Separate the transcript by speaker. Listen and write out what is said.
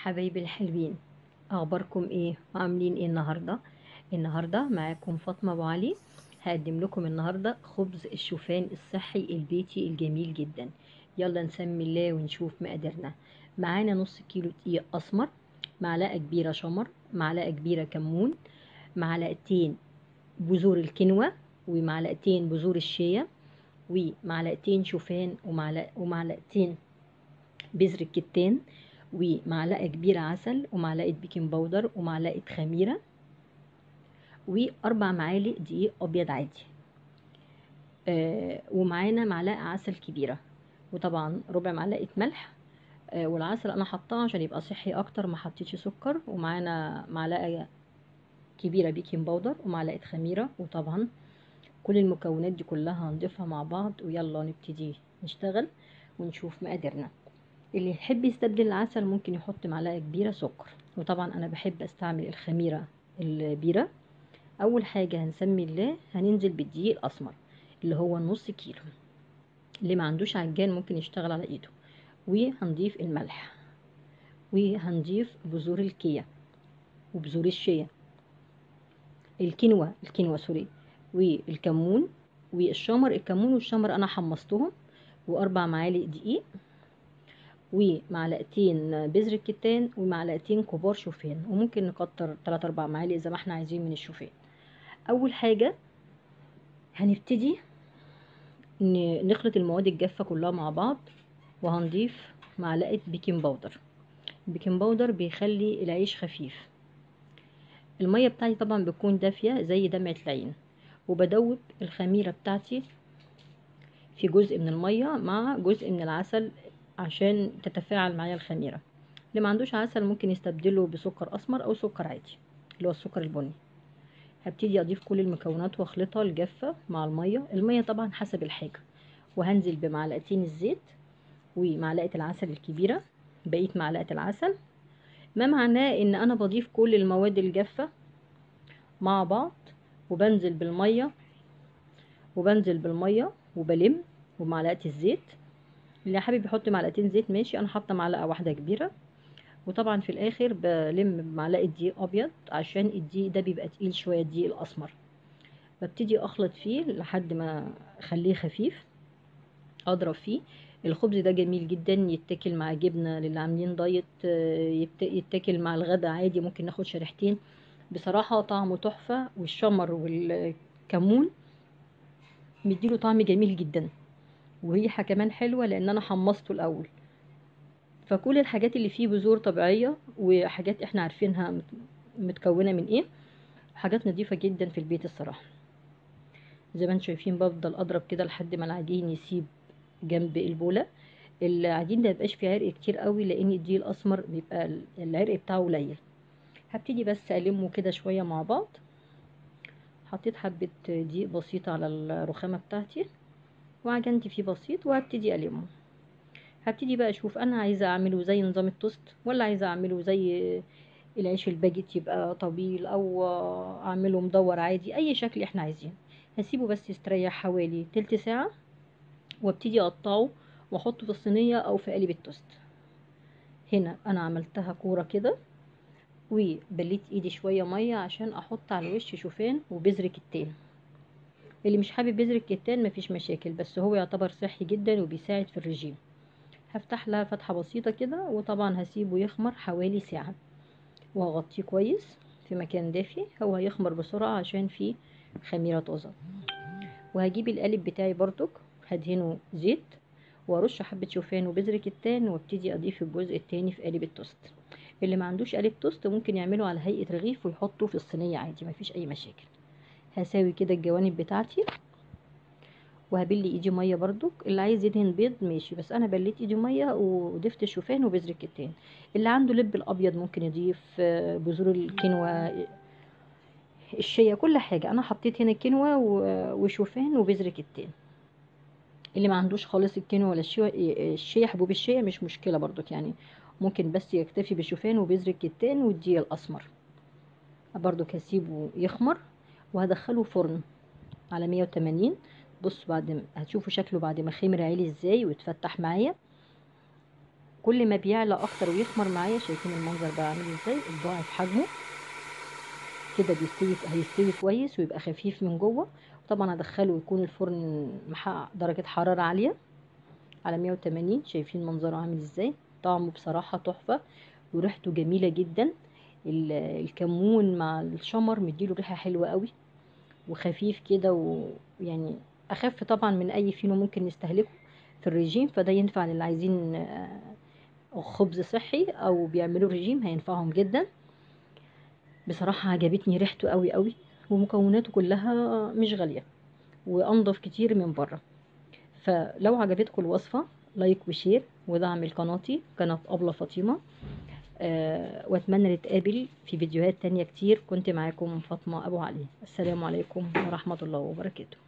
Speaker 1: حبايبي الحلوين اخباركم ايه وعاملين ايه النهارده النهارده معاكم فاطمه ابو علي هقدم لكم النهارده خبز الشوفان الصحي البيتي الجميل جدا يلا نسمي الله ونشوف مقاديرنا معانا نص كيلو دقيق اسمر معلقه كبيره شمر معلقه كبيره كمون معلقتين بذور الكنوة ومعلقتين بذور الشيا ومعلقتين شوفان ومعلق ومعلقتين بذر الكتان ومعلقة كبيرة عسل ومعلقة بيكنج باودر ومعلقة خميرة وأربع معالق دقيق أبيض عادي آه ومعانا معلقة عسل كبيرة وطبعا ربع معلقة ملح آه والعسل أنا حطاه عشان يبقى صحي أكتر ما حطيتش سكر ومعانا معلقة كبيرة بيكنج باودر ومعلقة خميرة وطبعا كل المكونات دي كلها هنضيفها مع بعض ويلا نبتدي نشتغل ونشوف مقاديرنا اللي يحب يستبدل العسل ممكن يحط معلقة كبيرة سكر وطبعا أنا بحب أستعمل الخميرة البيرة أول حاجة هنسمي الله هننزل بالدقيق الأسمر اللي هو نص كيلو اللي ما عندوش عجان ممكن يشتغل على إيده وهنضيف الملح وهنضيف بذور الكيا وبذور الشيا الكينوا الكينوا سوري والكمون والشمر الكمون والشمر انا حمصتهم واربع معالق دقيق ومعلقتين بذر الكتان ومعلقتين كبار شوفان وممكن نكتر 3 4 معالق زي ما احنا عايزين من الشوفان اول حاجه هنبتدي نخلط المواد الجافه كلها مع بعض وهنضيف معلقه بيكنج باودر البيكنج باودر بيخلي العيش خفيف الميه بتاعتي طبعا بتكون دافيه زي دمعه العين وبدوب الخميره بتاعتي في جزء من الميه مع جزء من العسل عشان تتفاعل معايا الخميره اللي ما عندوش عسل ممكن يستبدله بسكر اسمر او سكر عادي اللي هو السكر البني هبتدي اضيف كل المكونات واخلطها الجافه مع الميه الميه طبعا حسب الحاجه وهنزل بمعلقتين الزيت ومعلقه العسل الكبيره بقيه معلقه العسل ما معناه ان انا بضيف كل المواد الجافة مع بعض وبنزل بالمية وبنزل بالمية وبلم ومعلقة الزيت اللي حابب يحط معلقتين زيت ماشي انا حاطه معلقة واحدة كبيرة وطبعا في الاخر بلم بمعلقة دقيق ابيض عشان الدقيق ده بيبقى تقيل شوية الدقيق الاسمر ببتدي اخلط فيه لحد ما اخليه خفيف اضرب فيه الخبز ده جميل جدا يتاكل مع جبنه للي عاملين دايت يتاكل مع الغدا عادي ممكن ناخد شريحتين بصراحه طعمه تحفه والشمر والكمون مديله طعم جميل جدا وريحه كمان حلوه لان انا حمصته الاول فكل الحاجات اللي فيه بذور طبيعيه وحاجات احنا عارفينها متكونه من ايه حاجات نظيفه جدا في البيت الصراحه زي ما انتم شايفين بفضل اضرب كده لحد ما العجين يسيب جنب البوله العجين ده ميبقاش فيه عرق كتير قوي لان الدقيق الاسمر بيبقى العرق بتاعه قليل هبتدي بس المه كده شويه مع بعض حطيت حبه دقيق بسيطه على الرخامه بتاعتي وعجنت فيه بسيط وهبتدي المه هبتدي بقى اشوف انا عايزه اعمله زي نظام التوست ولا عايزه اعمله زي العيش الباجيت يبقى طويل او اعمله مدور عادي اي شكل احنا عايزينه هسيبه بس يستريح حوالي تلت ساعه وابتدي اقطعه واحطه في الصينيه او في قالب التوست هنا انا عملتها كوره كده وبليت ايدي شويه ميه عشان احط على الوش شوفان وبذر كتان اللي مش حابب بذر الكتان مفيش مشاكل بس هو يعتبر صحي جدا وبيساعد في الرجيم هفتح لها فتحه بسيطه كده وطبعا هسيبه يخمر حوالي ساعه وهغطيه كويس في مكان دافي هو هيخمر بسرعه عشان فيه خميره طازه وهجيب القالب بتاعي برضك هدهنه زيت وارش حبه شوفان وبذر كتان وابتدي اضيف الجزء التاني في قالب التوست اللي ما عندوش قالب توست ممكن يعمله على هيئه رغيف ويحطه في الصينيه عادي مفيش اي مشاكل هساوي كده الجوانب بتاعتي وهبل ايدي ميه برضك اللي عايز يدهن بيض ماشي بس انا بليت ايدي ميه وضفت الشوفان وبذر الكتان اللي عنده لب الابيض ممكن يضيف بذور الكينوا الشيا كل حاجه انا حطيت هنا كينوا وشوفان وبذر كتان اللي ما عندوش خالص الكينوا ولا الشيا حبوب الشيا مش مشكله برضك يعني ممكن بس يكتفي بالشوفان وبذر الكتان والدقيق الاسمر برضك هسيبه يخمر وهدخله فرن على 180 بصوا بعد ما هتشوفوا شكله بعد ما خمر عالي ازاي واتفتح معايا كل ما بيعلى اكتر ويخمر معايا شايفين المنظر بقى عامل ازاي الضعف حجمه كده بيستوي هيستوي كويس ويبقى خفيف من جوه طبعا هدخله يكون الفرن محقق درجة حرارة عالية على 180 شايفين منظره عامل ازاي طعمه بصراحة تحفة وريحته جميلة جدا ال- الكمون مع الشمر مديله ريحة حلوة قوي وخفيف كده ويعني اخف طبعا من اي فينو ممكن نستهلكه في الرجيم فده ينفع للي عايزين آه، خبز صحي او بيعملوا رجيم هينفعهم جدا بصراحة عجبتني ريحته قوي قوي ومكوناته كلها مش غالية وانضف كتير من بره فلو عجبتكم الوصفة لايك وشير ودعم لقناتي قناة أبلة فاطمة أه واتمنى نتقابل في فيديوهات تانية كتير كنت معاكم فاطمة أبو علي السلام عليكم ورحمة الله وبركاته